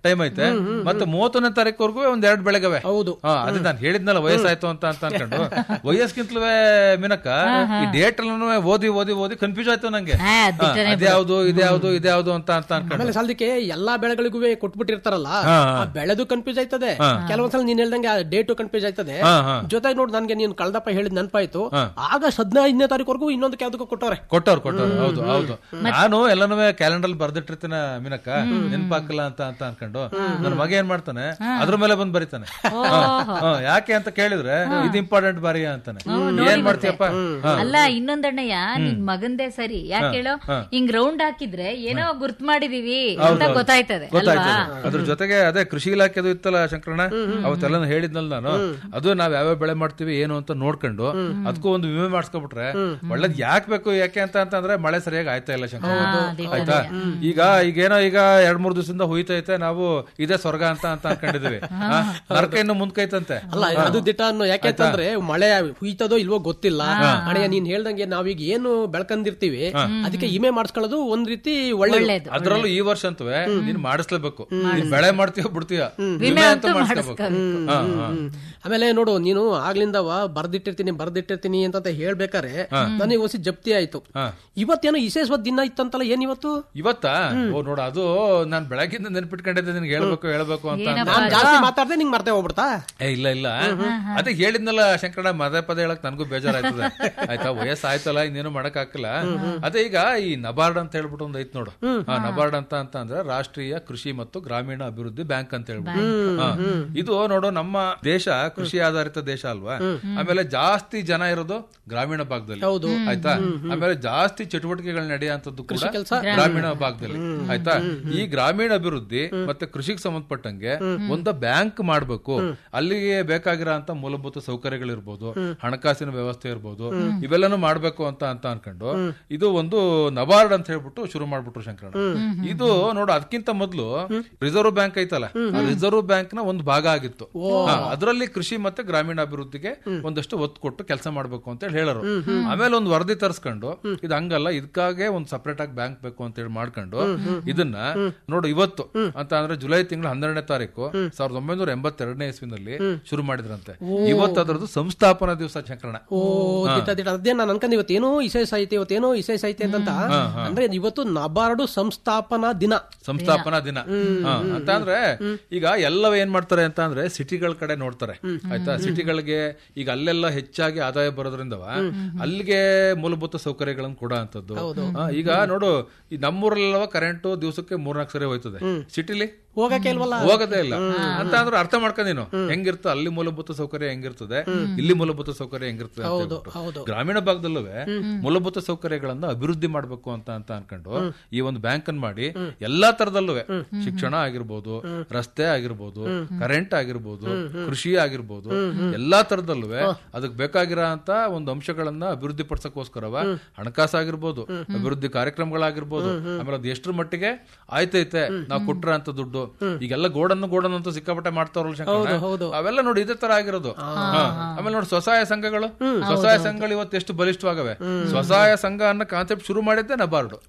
Time ಐತೆ ಮತ್ತೆ ಮೂವತ್ತೊಂದನೇ ತಾರೀಕುವರೆಗೂ ಒಂದ್ ಎರಡು ಬೆಳಗವೆ ಹೌದು ಹಾ ಅದೇ ನಾನು ಹೇಳಿದ್ನಲ್ಲ ವಯಸ್ಸಾಯ್ತು ಅಂತ ಅಂತ ಅನ್ಕೊಂಡು ವಯಸ್ಸಿಗಿಂತಲೂ ಮಿನಕ ಈ ಡೇಟ್ ಎಲ್ಲ ಓದಿ ಓದಿ ಓದಿ ಕನ್ಫ್ಯೂಸ್ ಆಯ್ತು ನಂಗೆ ಹಾ, ಅದ್ ಬಿಟ್ಟರೆ ಅದ್ಯಾವ್ದು ಇದ್ಯಾವ್ದು ಇದ್ಯಾವ್ದು ಅಂತ ಅಂತ ಅನ್ಕೊಂಡು ಆಮೇಲೆ ಸಲ್ದಕ್ಕೆ ಎಲ್ಲಾ ಬೆಳೆಗಳಿಗೂ ಕೊಟ್ಬಿಟ್ಟಿರ್ತಾರಲ್ಲ ಹಾ, ಆ ಬೆಳೆದು ಕನ್ಫ್ಯೂಸ್ ಆಯ್ತದೆ ಕೆಲವೊಂದ್ಸಲ ನೀನ್ ಹೇಳ್ದಂಗೆ ಡೇಟು ಕನ್ಫ್ಯೂಸ್ ಆಯ್ತದೆ ಹಾ, ಹಾ. ಜೊತೆಗೆ ನೋಡಿ ನನ್ಗೆ ನೀನ್ ಕಳ್ದಪ್ಪ ಹೇಳಿದ್ ನೆನಪಾಯ್ತು ಆಗಸ್ಟ್ ಹದಿನೈದನೇ ತಾರೀಕುವರೆಗೂ ಇನ್ನೊಂದಕ್ಕೆ ಯಾವ್ದಕ್ಕೂ ಕೊಟ್ಟವ್ರೆ ಕೊಟ್ಟವ್ರು ಕೊಟ್ಟವ್ರು ಹೌದು ಹೌದು ನಾನು ಎಲ್ಲಾನು ಕ್ಯಾಲೆಂಡರ್ ಬರ್ದಿಟ್ಟಿರ್ತೀನ ಮಿನಕ ನೆನ್ಪಾಕಲ್ಲ ಅಂತ ಅಂತ ಅನ್ಕೊಂಡು ನನ್ನ ಮಗ ಏನ್ ಮಾಡ್ತಾನೆ ಅದ್ರ ಮೇಲೆ ಬಂದ್ ಬರೀತಾನೆ ಹಾ, ಹಾ, ಯಾಕೆ ಅಂತ ಕೇಳಿದ್ರೆ ಇದು ಇಂಪಾರ್ಟೆಂಟ್ ಬಾರಿ ಅಂತಾನೆ ಏನ್ ಮಾಡ್ತೀಯಪ್ಪ ಹಾ. ಅಲ್ಲ ಇನ್ನೊಂದಣ್ಣಯ್ಯ ನಿನ್ ಮಗಂದೇ ಸರಿ ಯಾಕೆ ಹೇಳೋ ಹಿಂಗ್ ರೌಂಡ್ ಹಾಕಿದ್ರೆ ಏನೋ ಗುರ್ತ್ ಮಾಡಿದೀವಿ ಅಂತ ಗೊತ್ತಾಯ್ತದೆ ಅಲ್ವಾ ಗೊತ್ತಾಯ್ತದೆ ಅದ್ರ ಜೊತೆಗೆ ಅದೇ ಕೃಷಿ ಇಲಾಖೆದು ಇತ್ತಲ್ಲ ಶಂಕರಣ್ಣ ಅವತ್ತೆಲ್ಲ ಹೇಳಿದ್ನಲ್ಲ ನಾನು ಅದು ನಾವ್ ಯಾವ್ಯಾವ ಬೆಳೆ ಮಾಡ್ತೀವಿ ಏನು ಅಂತ ನೋಡ್ಕೊಂಡು ಅದಕ್ಕೂ ಒಂದು ವಿಮೆ ಮಾಡಿಸ್ಕೊಬಿಟ್ರೆ ಒಳ್ಳೇದ್ ಯಾಕೆ ಬೇಕು ಯಾಕೆ ಅಂತ ಅಂತಂದ್ರೆ ಮಳೆ ಸರಿಯಾಗಿ ಆಯ್ತಾ ಇಲ್ಲ ಶಂಕರ ಆಯ್ತಾ ಈಗ ಈಗೇನೋ ಈಗ ಎರಡ್ ಮೂರ್ ದಿವಸದಿಂದ ಹುಯ್ತೈತೆ ನಾವು ಇದೇ ಸ್ವರ್ಗ ಅಂತ ಅಂತ ಅನ್ಕೊಂಡಿದೀವಿ ಹಾ? ನರಕ ಇನ್ನು ಮುಂದ್ಕೈತಂತೆ ಅಲ್ಲ ಅದು ದಿಟ ಅನ್ನೋ ಯಾಕೆ ಅಂತಂದ್ರೆ ಮಳೆ ಹುಯ್ತದೋ ಇಲ್ವೋ ಗೊತ್ತಿಲ್ಲ ಅಣೆಯ ನೀನ್ ಹೇಳ್ದಂಗೆ ನಾವೀಗ ಏನು ಬೆಳ್ಕಂದಿರ್ತೀವಿ ಅದಕ್ಕೆ ಇಮೆ ಮಾಡಿಸ್ಕೊಳ್ಳೋದು ಒಂದ್ ರೀತಿ ಒಳ್ಳೆ ಒಳ್ಳೇದು ಅದ್ರಲ್ಲೂ ಈ ವರ್ಷ ಅಂತವೇ ನೀನ್ ಮಾಡಿಸ್ಲೇಬೇಕು ನೀನ್ ಬೆಳೆ ಮಾಡ್ತೀಯ ಬಿಡ್ತೀಯ ವಿಮೆ ಅಂತ ಮಾಡಿಸ್ಲೇಬೇಕು ಹಾ, ಹಾ. ಆಮೇಲೆ ನೋಡು ನೀನು ಆಗ್ಲಿಂದವ ಬರ್ದಿಟ್ಟಿರ್ತೀನಿ ಬರ್ದಿಟ್ಟಿರ್ತೀನಿ ಅಂತ ಹೇಳ್ಬೇಕಾರೆ ನನಗೆ ಹೊಸಿ ಜಪ್ತಿ ಆಯ್ತು ಇವತ್ತೇನೋ ವಿಶೇಷವಾದ ದಿನ ಇತ್ತಂತಲ್ಲ ಏನ್ ಇವತ್ತು ಇವತ್ತಾ ಓ ನೋಡ ಅದು ನಾನ್ ಬೆಳಗಿಂದ ನೆನ್ಪಿಟ್ಕೊಂಡಿದ್ದೆ ನಿನ್ಗೆ ಹೇಳ್ಬೇಕು ಹೇಳ್ಬೇಕು ಅಂತ ಅಂತ. ನಾನ್ ಜಾಸ್ತಿ ಮಾತಾಡ್ದೆ ನಿಂಗ್ ಮರ್ತೇ ಹೋಗ್ಬಿಡ್ತಾ ಏ ಇಲ್ಲ ಇಲ್ಲ ಅದೇ ಹೇಳಿದ್ನಲ್ಲ ಶಂಕರಣ್ಣ ಮದೆ ಪದ ಹೇಳಕ್ ನನಗೂ ಬೇಜಾರಾಯ್ತದೆ ಆಯ್ತಾ ವಯಸ್ಸಾಯ್ತಲ್ಲ ಇನ್ನೇನು ಮಾಡಕ್ ಹಾಕಿಲ್ಲ ಅದೇ ಈಗ ಈ ನಬಾರ್ಡ್ ಅಂತ ಹೇಳ್ಬಿಟ್ಟು ಒಂದ್ ಐತ್ ನೋಡು ಆ ನಬಾರ್ಡ್ ಅಂತ ಅಂತ ಅಂದ್ರೆ ರಾಷ್ಟ್ರೀಯ ಕೃಷಿ ಮತ್ತು ಗ್ರಾಮೀಣ ಅಭಿವೃದ್ಧಿ ಬ್ಯಾಂಕ್ ಅಂತ ಹೇಳ್ಬಿಟ್ಟು ಹಾ. ಇದು ನೋಡು ನಮ್ಮ ದೇಶ ಕೃಷಿ ಆಧಾರಿತ ದೇಶ ಅಲ್ವಾ ಆಮೇಲೆ ಜಾಸ್ತಿ ಜನ ಇರೋದು ಗ್ರಾಮೀಣ ಭಾಗದಲ್ಲಿ ಹೌದು. ಆಯ್ತಾ ಆಮೇಲೆ ಜಾಸ್ತಿ ಚಟುವಟಿಕೆಗಳು ನಡೆಯುವಂತದ್ದು ಕೂಡ ಗ್ರಾಮೀಣ ಭಾಗದಲ್ಲಿ ಆಯ್ತಾ ಈ ಗ್ರಾಮೀಣ ಅಭಿವೃದ್ಧಿ ಮತ್ತೆ ಕೃಷಿಗೆ ಸಂಬಂಧಪಟ್ಟಂಗೆ ಒಂದು ಬ್ಯಾಂಕ್ ಮಾಡ್ಬೇಕು ಅಲ್ಲಿಗೆ ಬೇಕಾಗಿರೋ ಅಂತ ಮೂಲಭೂತ ಸೌಕರ್ಯಗಳಿರ್ಬೋದು ಹಣಕಾಸಿನ ವ್ಯವಸ್ಥೆ ಇರ್ಬೋದು ಇವೆಲ್ಲನೂ ಮಾಡ್ಬೇಕು ಅಂತ ಅಂತ ಅನ್ಕೊಂಡು ಇದು ಒಂದು ನಬಾರ್ಡ್ ಅಂತ ಹೇಳ್ಬಿಟ್ಟು ಶುರು ಮಾಡ್ಬಿಟ್ರು ಶಂಕರಣ್ಣ ಇದು ನೋಡು ಅದಕ್ಕಿಂತ ಮೊದಲು ರಿಸರ್ವ್ ಬ್ಯಾಂಕ್ ಐತಲ್ಲ ಆ ರಿಸರ್ವ್ ಬ್ಯಾಂಕ್ ನ ಒಂದು ಭಾಗ ಆಗಿತ್ತು ಹಾ, ಅದರಲ್ಲಿ ಕೃಷಿ ಮತ್ತೆ ಗ್ರಾಮೀಣ ಅಭಿವೃದ್ಧಿಗೆ ಒಂದಷ್ಟು ಒತ್ತು ಕೊಟ್ಟು ಕೆಲಸ ಮಾಡ್ಬೇಕು ಅಂತ ಹೇಳಿ ಹೇಳೋರು ಆಮೇಲೆ ಒಂದು ವರದಿ ತರಿಸ್ಕೊಂಡು ಇದು ಹಂಗಲ್ಲ ಇದಕ್ಕಾಗೆ ಒಂದು ಸಪರೇಟ್ ಆಗಿ ಬ್ಯಾಂಕ್ ಬೇಕು ಅಂತ ಹೇಳಿ ಮಾಡ್ಕೊಂಡು ಇದನ್ನ ನೋಡು ಇವತ್ತು ಅಂತ ಅಂದ್ರೆ ಜುಲೈ ತಿಂಗಳ ಹನ್ನೆರಡನೇ ತಾರೀಕು ಸಾವಿರದ ಒಂಬೈನೂರ ಎಂಬತ್ತೆರಡನೇ ಇಸ್ವಿನಲ್ಲಿ ಶುರು ಮಾಡಿದ್ರಂತೆ ಇವತ್ತು ಅದರದ್ದು ಸಂಸ್ಥಾಪನಾ ದಿವಸ ಶಂಕರಣ ಓ ದಿಟ ದಿಟ ಅದೇ ನಾನು ಅನ್ಕೊಂಡ್ ಇವತ್ತೇನೋ ವಿಶೇಷ ಐತೆ ಇವತ್ತೇನೋ ವಿಶೇಷ ಐತೆ ಅಂತ ಅಂದ್ರೆ ಇವತ್ತು ನಬಾರ್ಡು ಸಂಸ್ಥಾಪನಾ ದಿನ ಸಂಸ್ಥಾಪನಾ ದಿನ ಹಾ, ಅಂತ ಅಂದ್ರೆ ಈಗ ಎಲ್ಲವ ಏನ್ ಮಾಡ್ತಾರೆ ಅಂತ ಅಂದ್ರೆ ಸಿಟಿಗಳ ಕಡೆ ನೋಡ್ತಾರೆ ಆಯ್ತಾ ಸಿಟಿಗಳಿಗೆ ಈಗ ಅಲ್ಲೆಲ್ಲ ಹೆಚ್ಚಾಗಿ ಆದಾಯ ಬರೋದ್ರಿಂದವ ಅಲ್ಲಿಗೆ ಮೂಲಭೂತ ಸೌಕರ್ಯಗಳನ್ನು ಕೊಡೋ ಅಂತದ್ದು ಹಾ, ಈಗ ನೋಡು ಈ ನಮ್ಮೂರಲ್ಲೆಲ್ಲವ ಕರೆಂಟ್ ದಿವಸಕ್ಕೆ ಮೂರ್ನಾಲ್ಕು ಸರಿ ಹೋಯ್ತದೆ ಸಿಟಿಲಿ ಹೋಗಕ್ಕೆ ಇಲ್ವಲ್ಲ ಹೋಗೋದೇ ಇಲ್ಲ ಅಂತ ಅಂದ್ರೆ ಅರ್ಥ ಮಾಡ್ಕೊಂಡ್ ನೀನು ಹೆಂಗಿರ್ತದೆ ಅಲ್ಲಿ ಮೂಲಭೂತ ಸೌಕರ್ಯ ಹೆಂಗಿರ್ತದೆ ಇಲ್ಲಿ ಮೂಲಭೂತ ಸೌಕರ್ಯ ಹೆಂಗಿರ್ತದೆ ಅಂತ ಹೇಳ್ಬಿಟ್ಟು. ಹೌದು. ಗ್ರಾಮೀಣ ಭಾಗದಲ್ಲೂ ಮೂಲಭೂತ ಸೌಕರ್ಯಗಳನ್ನ ಅಭಿವೃದ್ಧಿ ಮಾಡ್ಬೇಕು ಅಂತ ಅಂತ ಅನ್ಕೊಂಡು ಈ ಒಂದು ಬ್ಯಾಂಕ್ ಅನ್ ಮಾಡಿ ಎಲ್ಲಾ ತರದಲ್ಲೂ ಶಿಕ್ಷಣ ಆಗಿರ್ಬೋದು ರಸ್ತೆ ಆಗಿರ್ಬೋದು ಕರೆಂಟ್ ಆಗಿರ್ಬೋದು ಕೃಷಿ ಆಗಿರ್ಬೋದು ಎಲ್ಲಾ ತರದಲ್ಲೂ ಅದಕ್ಕೆ ಬೇಕಾಗಿರೋ ಅಂತ ಒಂದು ಅಂಶಗಳನ್ನ ಅಭಿವೃದ್ಧಿ ಪಡಿಸಕ್ಕೋಸ್ಕರವ ಹಣಕಾಸು ಆಗಿರ್ಬೋದು ಅಭಿವೃದ್ಧಿ ಕಾರ್ಯಕ್ರಮಗಳಾಗಿರ್ಬೋದು ಆಮೇಲೆ ಅದು ಎಷ್ಟ್ರ ಮಟ್ಟಿಗೆ ಆಯ್ತೈತೆ ನಾವು ಕೊಟ್ರ ಅಂತ ದುಡ್ಡು ಈಗೆಲ್ಲ ಗೋಡನ್ನು ಗೋಡನ್ ಅಂತ ಸಿಕ್ಕಾಪಟ್ಟೆ ಮಾಡ್ತಾರಲ್ಲ ಶಂಕರಣ್ಣ? ಅವೆಲ್ಲ ನೋಡಿ ಇದೇ ತರ ಆಗಿರೋದು ಹಾ. ಆಮೇಲೆ ನೋಡಿ ಸ್ವಸಹಾಯ ಸಂಘಗಳು ಸ್ವಸಹಾಯ ಸಂಘಗಳು ಇವತ್ತು ಎಷ್ಟು ಬಲಿಷ್ಠವಾಗವೆ ಸ್ವಸಹಾಯ ಸಂಘ ಅನ್ನೋ ಕಾನ್ಸೆಪ್ಟ್ ಶುರು ಮಾಡಿದ್ದೆ ನಬಾರ್ಡು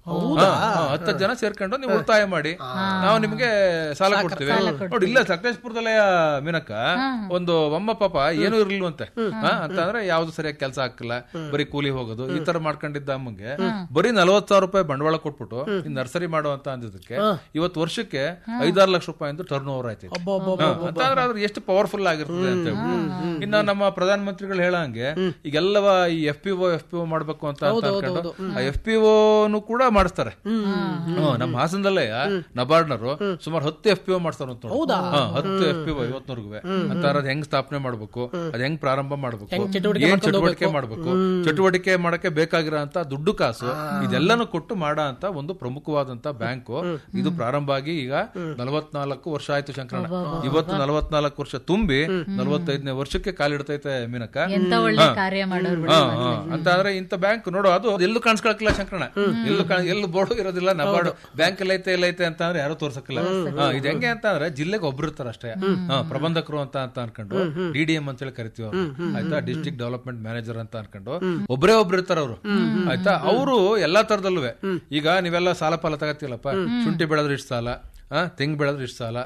ಹತ್ತು ಜನ ಸೇರ್ಕೊಂಡು ನೀವು ಉಳಿತಾಯ ಮಾಡಿ ನಾವು ನಿಮ್ಗೆ ಸಾಲ ಕೊಡ್ತೀವಿ ನೋಡಿ ಇಲ್ಲ ಸಕಲೇಶ್ಪುರದಲ್ಲೇ ಮೀನಕ್ಕ ಒಂದು ಅಮ್ಮ ಪಾಪ ಏನು ಇರ್ಲಿಲ್ವಂತೆ ಹಾ, ಅಂತ ಅಂದ್ರೆ ಯಾವ್ದು ಸರಿಯಾಗಿ ಕೆಲಸ ಹಾಕಿಲ್ಲ ಬರೀ ಕೂಲಿ ಹೋಗೋದು ಈ ತರ ಮಾಡ್ಕೊಂಡಿದ್ದ ಅಮ್ಮಂಗೆ ಬರೀ ನಲವತ್ ಸಾವಿರ ರೂಪಾಯಿ ಬಂಡವಾಳ ಕೊಟ್ಬಿಟ್ಟು ಈ ನರ್ಸರಿ ಮಾಡುವಂತ ಅಂದಿದ್ದಕ್ಕೆ ಇವತ್ತು ವರ್ಷಕ್ಕೆ ಐದಾರು ಲಕ್ಷ ರೂಪಾಯಿ ಅಂತ ಟರ್ನ್ ಓವರ್ ಆಯ್ತು ಹಾ, ಅಂತ ಅಂದ್ರೆ ಅದ್ರ ಎಷ್ಟು ಪವರ್ಫುಲ್ ಆಗಿರ್ತದೆ ಅಂತ ಹೇಳ್ಬಿಟ್ಟು ಇನ್ನ ನಮ್ಮ ಪ್ರಧಾನ ಮಂತ್ರಿಗಳು ಹೇಳಂಗೆ ಈಗೆಲ್ಲವ ಈ F P O F P O ಮಾಡ್ಬೇಕು ಅಂತ ಅಂತ ಅನ್ಕೊಂಡು ಆ ಎಫ್ ಪಿ ಒನು ಕೂಡ ಮಾಡಿಸ್ತಾರೆ ಹ್ಮ್, ನಮ್ಮ ಹಾಸನದಲ್ಲೇ ನಬಾರ್ಡ್ನರು ಸುಮಾರು ಹತ್ತು ಎಫ್ ಪಿ ಒ ಮಾಡ್ತಾರೆ ಅಂತ ನೋಡು. ಹಾ, ಹತ್ತು ಎಫ್ ಪಿ ಒ ಇವತ್ನವರೆಗೂ ಅಂತ ಅದ್ ಹೆಂಗ್ ಸ್ಥಾಪನೆ ಮಾಡ್ಬೇಕು ಅದ್ ಹೆಂಗ್ ಪ್ರಾರಂಭ ಮಾಡ್ಬೇಕು ಏನ್ ಚಟುವಟಿಕೆ ಮಾಡ್ಬೇಕು ಚಟುವಟಿಕೆ ಮಾಡಕ್ಕೆ ಬೇಕಾಗಿರೋ ಅಂತ ದುಡ್ಡು ಕಾಸು ಇದೆಲ್ಲನೂ ಕೊಟ್ಟು ಮಾಡೋ ಅಂತ ಒಂದು ಪ್ರಮುಖವಾದಂತ ಬ್ಯಾಂಕು ಇದು ಪ್ರಾರಂಭ ಆಗಿ ಈಗ ನಲವತ್ನಾಲ್ಕು ವರ್ಷ ಆಯ್ತು ಶಂಕರಣ್ಣ ಇವತ್ತು ನಲವತ್ನಾಲ್ಕು ವರ್ಷ ತುಂಬಿ ನಲವತ್ತೈದನೇ ವರ್ಷಕ್ಕೆ ಕಾಲಿಡ್ತೈತೆ ಮೀನಕ್ಕ ಎಂತ ಒಳ್ಳೆ ಕಾರ್ಯ ಮಾಡೋರು ಹಾ, ಹಾ. ಅಂತ ಅಂದ್ರೆ ಇಂಥ ಬ್ಯಾಂಕ್ ನೋಡು ಅದು ಎಲ್ಲೂ ಕಾಣಿಸ್ಕೊಳಕಿಲ್ಲ ಶಂಕರಣ ಎಲ್ಲೂ ಕಾಣ್- ಎಲ್ಲೂ ಬೋರ್ಡು ಇರೋದಿಲ್ಲ ನಬಾರ್ಡು ಬ್ಯಾಂಕ್ ಎಲ್ಲ ಐತೆ ಎಲ್ಲ ಐತೆ ಅಂತ ಅಂದ್ರೆ ಯಾರು ತೋರ್ಸಕ್ಕಿಲ್ಲ ಹಾ, ಇದು ಹೆಂಗೆ ಅಂತ ಅಂದ್ರೆ ಜಿಲ್ಲೆಗೆ ಒಬ್ರು ಇರ್ತಾರೆ ಅಷ್ಟೇ ಹಾ, ಪ್ರಬಂಧಕರು ಅಂತ ಅಂತ ಅನ್ಕೊಂಡು ಡಿ ಡಿ ಎಂ ಅಂತ ಹೇಳಿ ಕರಿತೀವಿ ಅವ್ರು. ಆಯ್ತಾ ಡಿಸ್ಟ್ರಿಕ್ಟ್ ಡೆವಲಪ್ಮೆಂಟ್ ಮ್ಯಾನೇಜರ್ ಅಂತ ಅನ್ಕೊಂಡು ಒಬ್ಬರೇ ಒಬ್ರು ಇರ್ತಾರ ಅವರು ಆಯ್ತಾ ಅವರು ಎಲ್ಲಾ ತರದಲ್ಲೂ ಈಗ ನೀವೆಲ್ಲ ಸಾಲ ಪಾಲ ತಗತ್ತಿಲ್ಲಪ್ಪ ಶುಂಠಿ ಬೆಳೆದ್ರೆ ಇಷ್ಟು ಸಾಲ ಆ, ತೆಂಗ್ ಬೆಳೆದ್ರೆ ಇಷ್ಟು ಸಾಲ